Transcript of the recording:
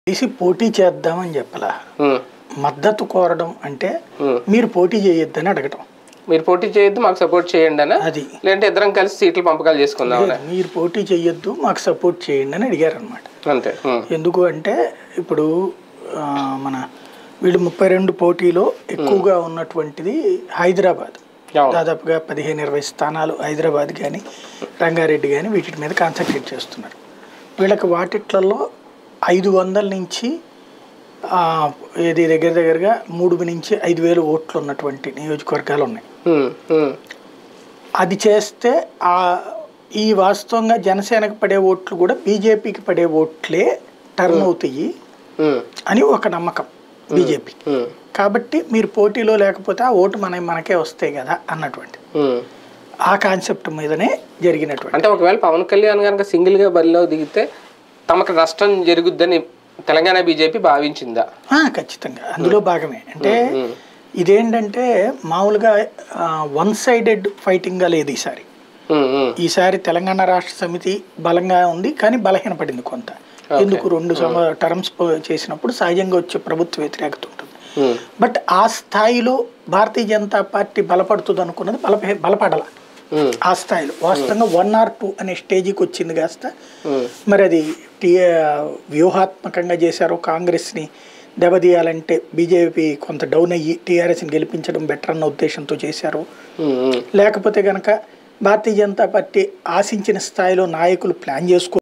కలిసి పోటీ చేద్దామని చెప్పలా ఉమ్, మద్దతు కోరడం అంటే ఉమ్. మీరు పోటీ చేయొద్దని అడగటం మీరు పోటీ చేయొద్దు మాకు సపోర్ట్ చేయండి అనా అది లేదంటే ఇద్దరం కలిసి సీట్లు పంపకాలు చేసుకుందాం అనా మీరు పోటీ చేయొద్దు మాకు సపోర్ట్ చేయండి అని అడిగారు అనమాట అంతే ఉమ్, ఎందుకు అంటే ఇప్పుడు ఆ, మన వీళ్ళు ముప్పై రెండు పోటీలో ఎక్కువగా ఉన్నటువంటిది హైదరాబాద్ అవును. దాదాపుగా పదిహేను ఇరవై స్థానాలు హైదరాబాద్ కానీ రంగారెడ్డి కానీ వీటి మీద కాన్సన్ట్రేట్ చేస్తున్నారు వీళ్ళకి వాటిట్లలో ఐదు వందల నుంచి ఆ, ఇది దగ్గర దగ్గరగా మూడు నుంచి ఐదు వేలు ఓట్లు ఉన్నటువంటి నియోజకవర్గాలు ఉన్నాయి ఉమ్, ఉమ్, అది చేస్తే ఆ ఈ వాస్తవంగా జనసేనకు పడే ఓట్లు కూడా బీజేపీకి పడే ఓట్లే టర్న్ అవుతాయి ఉమ్, అని ఒక నమ్మకం బీజేపీ ఉమ్, కాబట్టి మీరు పోటీలో లేకపోతే ఆ ఓటు మన మనకే వస్తాయి కదా అన్నటువంటి ఉమ్. ఆ కాన్సెప్ట్ మీదనే జరిగినటువంటి అంటే ఒకవేళ పవన్ కళ్యాణ్ కనుక సింగిల్ గా బరిలో దిగితే తమకు నష్టం జరుగుద్దని తెలంగాణ బీజేపీ భావించిందా ఆ, ఖచ్చితంగా అందులో భాగమే అంటే ఇదేంటంటే మామూలుగా వన్ సైడెడ్ ఫైటింగ్గా లేదు ఈసారి ఉమ్, ఉమ్, ఈసారి తెలంగాణ రాష్ట్ర సమితి బలంగా ఉంది కానీ బలహీనపడింది కొంత ఎందుకు రెండు సమ టర్మ్స్ చేసినప్పుడు సహజంగా వచ్చే ప్రభుత్వ వ్యతిరేకత ఉంటుంది ఉమ్, బట్ ఆ స్థాయిలో భారతీయ జనతా పార్టీ బలపడుతుంది అనుకున్నది బల బలపడాల ఉమ్, ఆ స్థాయిలో వాస్తవంగా వన్ ఆర్ టూ అనే స్టేజ్కి వచ్చింది కాస్త ఉమ్, మరి అది టీ వ్యూహాత్మకంగా చేశారు కాంగ్రెస్ని దెబ్బతీయాలంటే బీజేపీ కొంత డౌన్ అయ్యి టీఆర్ఎస్ని గెలిపించడం బెటర్ అన్న ఉద్దేశంతో చేశారు ఉమ్, ఉమ్. లేకపోతే కనుక భారతీయ జనతా పార్టీ ఆశించిన స్థాయిలో నాయకులు ప్లాన్ చేసుకో